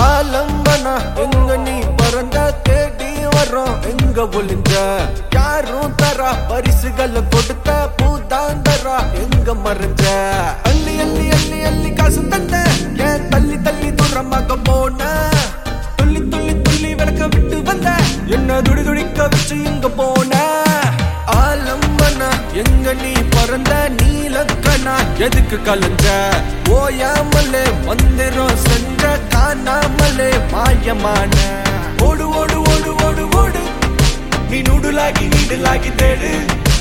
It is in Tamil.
ஆலம்பனா எங்க நீ பறந்த தேடி வரோம் எங்க ஒளிஞ்ச யாரும் தரா பரிசுகளை கொடுத்த பூதாந்தரா எங்க மறைஞ்ச அள்ளி அள்ளி அள்ளி அள்ளி காசு தந்த ஏன் தள்ளி தள்ளி தூரமாக போன துள்ளி துள்ளி துள்ளி விளக்க விட்டு வந்த என்ன துடி துடிக்க வச்சு இங்க போன ஆலம்பனா எங்க நீ பறந்த நீலக்கணா எதுக்கு கலஞ்ச ஓயாமலே மந்திரம் சென்ற காணாமலே மாயமான ஓடு ஓடு ஓடு ஓடு ஓடு நீ நுடுலாகி நீடுலாகி தேடு